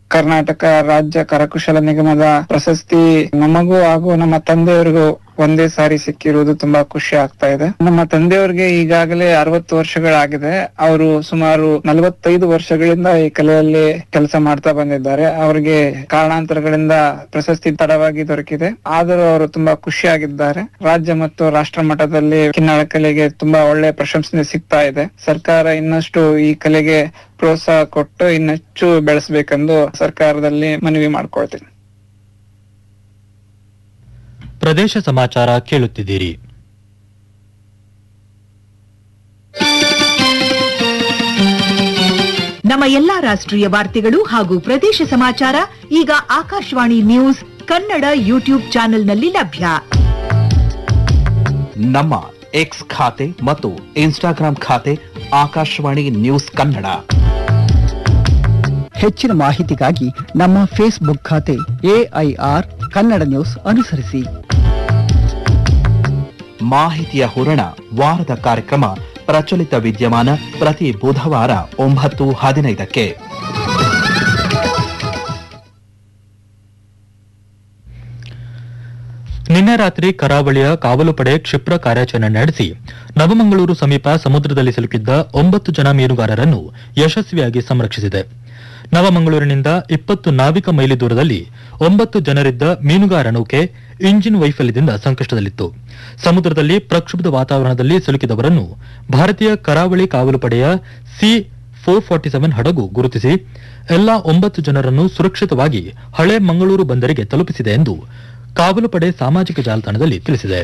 ಕರ್ನಾಟಕ ರಾಜ್ಯ ಕರಕುಶಲ ನಿಗಮದ ಪ್ರಶಸ್ತಿ ನಮಗೂ ಹಾಗೂ ನಮ್ಮ ತಂದೆಯವರಿಗೂ ಒಂದೇ ಸಾರಿ ಸಿಕ್ಕಿರುವುದು ತುಂಬಾ ಖುಷಿ ಆಗ್ತಾ ಇದೆ ನಮ್ಮ ತಂದೆಯವರಿಗೆ ಈಗಾಗಲೇ ಅರವತ್ತು ವರ್ಷಗಳಾಗಿದೆ ಅವರು ಸುಮಾರು ನಲವತ್ತೈದು ವರ್ಷಗಳಿಂದ ಈ ಕಲೆಯಲ್ಲಿ ಕೆಲಸ ಮಾಡ್ತಾ ಬಂದಿದ್ದಾರೆ ಅವರಿಗೆ ಕಾರಣಾಂತರಗಳಿಂದ ಪ್ರಶಸ್ತಿ ತಡವಾಗಿ ದೊರಕಿದೆ ಆದರೂ ಅವರು ತುಂಬಾ ಖುಷಿಯಾಗಿದ್ದಾರೆ ರಾಜ್ಯ ಮತ್ತು ರಾಷ್ಟ್ರ ಮಟ್ಟದಲ್ಲಿ ಕಿನ್ನಳ ಕಲೆಗೆ ತುಂಬಾ ಒಳ್ಳೆ ಪ್ರಶಂಸನೆ ಸಿಗ್ತಾ ಇದೆ ಸರ್ಕಾರ ಇನ್ನಷ್ಟು ಈ ಕಲೆಗೆ ಪ್ರೋತ್ಸಾಹ ಕೊಟ್ಟು ಇನ್ನೆಚ್ಚು ಬೆಳೆಸಬೇಕೆಂದು ಸರ್ಕಾರದಲ್ಲಿ ಮನವಿ ಮಾಡ್ಕೊಳ್ತೀನಿ ಪ್ರದೇಶ ಸಮಾಚಾರ ಕೇಳುತ್ತಿದ್ದೀರಿ ನಮ್ಮ ಎಲ್ಲಾ ರಾಷ್ಟ್ರೀಯ ವಾರ್ತೆಗಳು ಹಾಗೂ ಪ್ರದೇಶ ಸಮಾಚಾರ ಈಗ ಆಕಾಶವಾಣಿ ನ್ಯೂಸ್ ಕನ್ನಡ ಯೂಟ್ಯೂಬ್ ಚಾನೆಲ್ನಲ್ಲಿ ಲಭ್ಯ ನಮ್ಮ ಎಕ್ಸ್ ಖಾತೆ ಮತ್ತು ಇನ್ಸ್ಟಾಗ್ರಾಂ ಖಾತೆ ಆಕಾಶವಾಣಿ ನ್ಯೂಸ್ ಕನ್ನಡ ಹೆಚ್ಚಿನ ಮಾಹಿತಿಗಾಗಿ ನಮ್ಮ ಫೇಸ್ಬುಕ್ ಖಾತೆ ಎಐಆರ್ ಕನ್ನಡ ನ್ಯೂಸ್ ಅನುಸರಿಸಿ ಮಾಹಿತಿಯ ಹೂರಣ ವಾರದ ಕಾರ್ಯಕ್ರಮ ಪ್ರಚಲಿತ ವಿದ್ಯಮಾನ ಪ್ರತಿ ಬುಧವಾರ ಒಂಬತ್ತು ಹದಿನೈದಕ್ಕೆ ನಿನ್ನೆ ರಾತ್ರಿ ಕರಾವಳಿಯ ಕಾವಲು ಪಡೆ ಕ್ಷಿಪ್ರ ಕಾರ್ಯಾಚರಣೆ ನಡೆಸಿ ನವಮಂಗಳೂರು ಸಮೀಪ ಸಮುದ್ರದಲ್ಲಿ ಸಿಲುಕಿದ್ದ ಒಂಬತ್ತು ಜನ ಮೀನುಗಾರರನ್ನು ಯಶಸ್ವಿಯಾಗಿ ಸಂರಕ್ಷಿಸಿದೆ ನವಮಂಗಳೂರಿನಿಂದ ಇಪ್ಪತ್ತು ನಾವಿಕ ಮೈಲಿ ದೂರದಲ್ಲಿ ಒಂಬತ್ತು ಜನರಿದ್ದ ಮೀನುಗಾರ ನೌಕೆ ಇಂಜಿನ್ ವೈಫಲ್ಯದಿಂದ ಸಂಕಷ್ಟದಲ್ಲಿತ್ತು ಸಮುದ್ರದಲ್ಲಿ ಪ್ರಕ್ಷುಬ್ಧ ವಾತಾವರಣದಲ್ಲಿ ಸಿಲುಕಿದವರನ್ನು ಭಾರತೀಯ ಕರಾವಳಿ ಕಾವಲು ಪಡೆಯ ಸಿ ಫೋರ್ ಫಾರ್ಟಿ ಸೆವೆನ್ ಹಡಗು ಗುರುತಿಸಿ ಎಲ್ಲಾ ಒಂಬತ್ತು ಜನರನ್ನು ಸುರಕ್ಷಿತವಾಗಿ ಹಳೆ ಮಂಗಳೂರು ಬಂದರಿಗೆ ತಲುಪಿಸಿದೆ ಎಂದು ಕಾವಲು ಪಡೆ ಸಾಮಾಜಿಕ ಜಾಲತಾಣದಲ್ಲಿ ತಿಳಿಸಿದೆ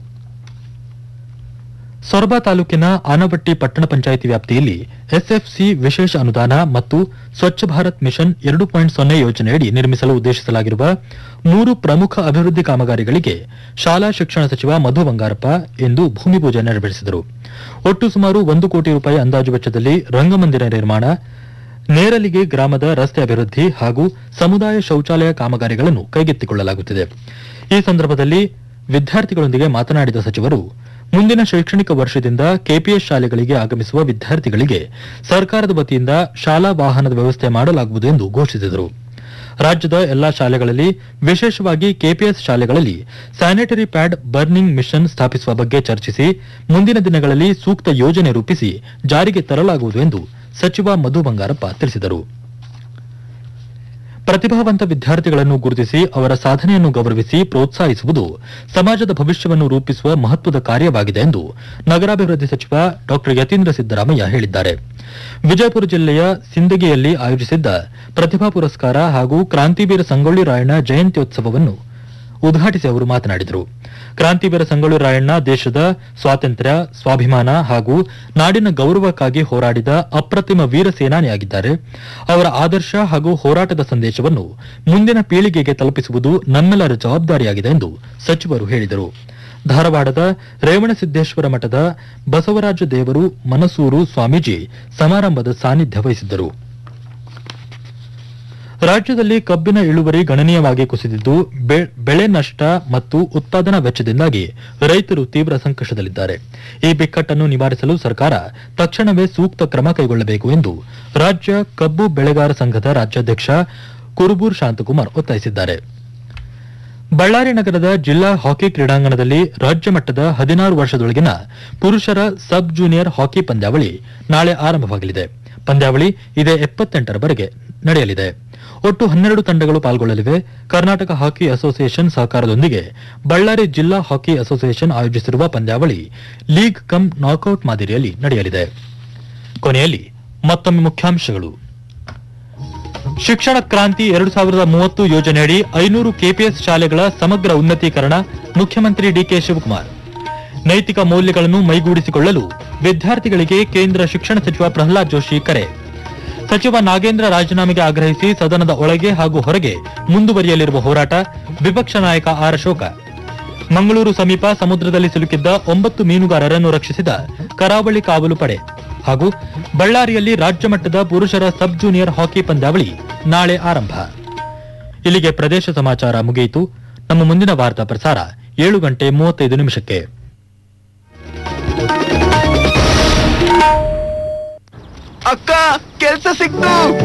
ಸೊರಬ ತಾಲೂಕಿನ ಆನವಟ್ಟಿ ಪಟ್ಟಣ ಪಂಚಾಯಿತಿ ವ್ಯಾಪ್ತಿಯಲ್ಲಿ ಎಸ್ಎಫ್ಸಿ ವಿಶೇಷ ಅನುದಾನ ಮತ್ತು ಸ್ವಚ್ಛ ಭಾರತ್ ಮಿಷನ್ ಎರಡು ಪಾಯಿಂಟ್ ಸೊನ್ನೆ ಯೋಜನೆಯಡಿ ನಿರ್ಮಿಸಲು ಉದ್ದೇಶಿಸಲಾಗಿರುವ ಮೂರು ಪ್ರಮುಖ ಅಭಿವೃದ್ಧಿ ಕಾಮಗಾರಿಗಳಿಗೆ ಶಾಲಾ ಶಿಕ್ಷಣ ಸಚಿವ ಮಧು ಬಂಗಾರಪ್ಪ ಇಂದು ಭೂಮಿ ಪೂಜೆ ನೆರವೇರಿಸಿದರು ಒಟ್ಟು ಸುಮಾರು ಒಂದು ಕೋಟಿ ರೂಪಾಯಿ ಅಂದಾಜು ವೆಚ್ಚದಲ್ಲಿ ರಂಗಮಂದಿರ ನಿರ್ಮಾಣ ನೇರಲಿಗೆ ಗ್ರಾಮದ ರಸ್ತೆ ಅಭಿವೃದ್ಧಿ ಹಾಗೂ ಸಮುದಾಯ ಶೌಚಾಲಯ ಕಾಮಗಾರಿಗಳನ್ನು ಕೈಗೆತ್ತಿಕೊಳ್ಳಲಾಗುತ್ತಿದೆ ಈ ಸಂದರ್ಭದಲ್ಲಿ ವಿದ್ಯಾರ್ಥಿಗಳೊಂದಿಗೆ ಮಾತನಾಡಿದ ಸಚಿವರು ಮುಂದಿನ ಶೈಕ್ಷಣಿಕ ವರ್ಷದಿಂದ ಕೆಪಿಎಸ್ ಶಾಲೆಗಳಿಗೆ ಆಗಮಿಸುವ ವಿದ್ಯಾರ್ಥಿಗಳಿಗೆ ಸರ್ಕಾರದ ವತಿಯಿಂದ ಶಾಲಾ ವಾಹನದ ವ್ಯವಸ್ಥೆ ಮಾಡಲಾಗುವುದು ಎಂದು ಘೋಷಿಸಿದರು ರಾಜ್ಯದ ಎಲ್ಲಾ ಶಾಲೆಗಳಲ್ಲಿ ವಿಶೇಷವಾಗಿ ಕೆಪಿಎಸ್ ಶಾಲೆಗಳಲ್ಲಿ ಸ್ಯಾನಿಟರಿ ಪ್ಯಾಡ್ ಬರ್ನಿಂಗ್ ಮಿಷನ್ ಸ್ಥಾಪಿಸುವ ಬಗ್ಗೆ ಚರ್ಚಿಸಿ ಮುಂದಿನ ದಿನಗಳಲ್ಲಿ ಸೂಕ್ತ ಯೋಜನೆ ರೂಪಿಸಿ ಜಾರಿಗೆ ತರಲಾಗುವುದು ಎಂದು ಸಚಿವ ಮಧು ಬಂಗಾರಪ್ಪ ತಿಳಿಸಿದರು ಪ್ರತಿಭಾವಂತ ವಿದ್ಯಾರ್ಥಿಗಳನ್ನು ಗುರುತಿಸಿ ಅವರ ಸಾಧನೆಯನ್ನು ಗೌರವಿಸಿ ಪ್ರೋತ್ಸಾಹಿಸುವುದು ಸಮಾಜದ ಭವಿಷ್ಯವನ್ನು ರೂಪಿಸುವ ಮಹತ್ವದ ಕಾರ್ಯವಾಗಿದೆ ಎಂದು ನಗರಾಭಿವೃದ್ಧಿ ಸಚಿವ ಡಾ ಯತೀಂದ್ರ ಸಿದ್ದರಾಮಯ್ಯ ಹೇಳಿದ್ದಾರೆ ವಿಜಯಪುರ ಜಿಲ್ಲೆಯ ಸಿಂದಗಿಯಲ್ಲಿ ಆಯೋಜಿಸಿದ್ದ ಪ್ರತಿಭಾ ಪುರಸ್ಕಾರ ಹಾಗೂ ಕ್ರಾಂತಿವೀರ ಸಂಗೊಳ್ಳಿ ರಾಯಣ್ಣ ಜಯಂತ್ಯೋತ್ಸವವನ್ನು ಉದ್ಘಾಟಿಸಿ ಅವರು ಮಾತನಾಡಿದರು ಕ್ರಾಂತಿವೀರ ಸಂಗೊಳ್ಳಿ ರಾಯಣ್ಣ ದೇಶದ ಸ್ವಾತಂತ್ರ್ಯ ಸ್ವಾಭಿಮಾನ ಹಾಗೂ ನಾಡಿನ ಗೌರವಕ್ಕಾಗಿ ಹೋರಾಡಿದ ಅಪ್ರತಿಮ ವೀರ ಸೇನಾನಿಯಾಗಿದ್ದಾರೆ ಅವರ ಆದರ್ಶ ಹಾಗೂ ಹೋರಾಟದ ಸಂದೇಶವನ್ನು ಮುಂದಿನ ಪೀಳಿಗೆಗೆ ತಲುಪಿಸುವುದು ನಮ್ಮೆಲ್ಲರ ಜವಾಬ್ದಾರಿಯಾಗಿದೆ ಎಂದು ಸಚಿವರು ಹೇಳಿದರು ಧಾರವಾಡದ ರೇವಣಸಿದ್ದೇಶ್ವರ ಮಠದ ಬಸವರಾಜ ದೇವರು ಮನಸೂರು ಸ್ವಾಮೀಜಿ ಸಮಾರಂಭದ ಸಾನ್ನಿಧ್ಯ ವಹಿಸಿದ್ದರು ರಾಜ್ಯದಲ್ಲಿ ಕಬ್ಬಿನ ಇಳುವರಿ ಗಣನೀಯವಾಗಿ ಕುಸಿದಿದ್ದು ಬೆ- ಬೆಳೆ ನಷ್ಟ ಮತ್ತು ಉತ್ಪಾದನಾ ವೆಚ್ಚದಿಂದಾಗಿ ರೈತರು ತೀವ್ರ ಸಂಕಷ್ಟದಲ್ಲಿದ್ದಾರೆ ಈ ಬಿಕ್ಕಟ್ಟನ್ನು ನಿವಾರಿಸಲು ಸರ್ಕಾರ ತಕ್ಷಣವೇ ಸೂಕ್ತ ಕ್ರಮ ಕೈಗೊಳ್ಳಬೇಕು ಎಂದು ರಾಜ್ಯ ಕಬ್ಬು ಬೆಳೆಗಾರ ಸಂಘದ ರಾಜ್ಯಾಧ್ಯಕ್ಷ ಕುರುಬೂರ್ ಶಾಂತಕುಮಾರ್ ಒತ್ತಾಯಿಸಿದ್ದಾರೆ ಬಳ್ಳಾರಿ ನಗರದ ಜಿಲ್ಲಾ ಹಾಕಿ ಕ್ರೀಡಾಂಗಣದಲ್ಲಿ ರಾಜ್ಯ ಮಟ್ಟದ ಹದಿನಾರು ವರ್ಷದೊಳಗಿನ ಪುರುಷರ ಸಬ್ ಜೂನಿಯರ್ ಹಾಕಿ ಪಂದ್ಯಾವಳಿ ನಾಳೆ ಆರಂಭವಾಗಲಿದೆ ಪಂದ್ಯಾವಳಿ ಇದೇ ಎಪ್ಪತ್ತೆಂಟರವರೆಗೆ ನಡೆಯಲಿದೆ ಒಟ್ಟು ಹನ್ನೆರಡು ತಂಡಗಳು ಪಾಲ್ಗೊಳ್ಳಲಿವೆ ಕರ್ನಾಟಕ ಹಾಕಿ ಅಸೋಸಿಯೇಷನ್ ಸಹಕಾರದೊಂದಿಗೆ ಬಳ್ಳಾರಿ ಜಿಲ್ಲಾ ಹಾಕಿ ಅಸೋಸಿಯೇಷನ್ ಆಯೋಜಿಸಿರುವ ಪಂದ್ಯಾವಳಿ ಲೀಗ್ ಕಮ್ ನಾಕೌಟ್ ಮಾದರಿಯಲ್ಲಿ ನಡೆಯಲಿದೆ ಕೊನೆಯಲ್ಲಿ ಮತ್ತೊಮ್ಮೆ ಮುಖ್ಯಾಂಶಗಳು ಶಿಕ್ಷಣ ಕ್ರಾಂತಿ ಎರಡು ಸಾವಿರದ ಮೂವತ್ತು ಯೋಜನೆಯಡಿ ಐನೂರು ಕೆಪಿಎಸ್ ಶಾಲೆಗಳ ಸಮಗ್ರ ಉನ್ನತೀಕರಣ ಮುಖ್ಯಮಂತ್ರಿ ಡಿಕೆ ಶಿವಕುಮಾರ್ ನೈತಿಕ ಮೌಲ್ಯಗಳನ್ನು ಮೈಗೂಡಿಸಿಕೊಳ್ಳಲು ವಿದ್ಯಾರ್ಥಿಗಳಿಗೆ ಕೇಂದ್ರ ಶಿಕ್ಷಣ ಸಚಿವ ಪ್ರಹ್ಲಾದ್ ಜೋಶಿ ಕರೆ ಸಚಿವ ನಾಗೇಂದ್ರ ರಾಜೀನಾಮೆಗೆ ಆಗ್ರಹಿಸಿ ಸದನದ ಒಳಗೆ ಹಾಗೂ ಹೊರಗೆ ಮುಂದುವರಿಯಲಿರುವ ಹೋರಾಟ ವಿಪಕ್ಷ ನಾಯಕ ಆರ್ ಅಶೋಕ ಮಂಗಳೂರು ಸಮೀಪ ಸಮುದ್ರದಲ್ಲಿ ಸಿಲುಕಿದ್ದ ಒಂಬತ್ತು ಮೀನುಗಾರರನ್ನು ರಕ್ಷಿಸಿದ ಕರಾವಳಿ ಕಾವಲು ಪಡೆ ಹಾಗೂ ಬಳ್ಳಾರಿಯಲ್ಲಿ ರಾಜ್ಯ ಮಟ್ಟದ ಪುರುಷರ ಸಬ್ ಜೂನಿಯರ್ ಹಾಕಿ ಪಂದ್ಯಾವಳಿ ನಾಳೆ ಆರಂಭ ಇಲ್ಲಿಗೆ ಪ್ರದೇಶ ಸಮಾಚಾರ ಮುಗಿಯಿತು ನಮ್ಮ ಮುಂದಿನ ವಾರ್ತಾ ಪ್ರಸಾರ ಏಳು ಗಂಟೆ ಮೂವತ್ತೈದು ನಿಮಿಷಕ್ಕೆ ಅಕ್ಕ ಕೆಲ್ಸ ಸಿಕ್ತು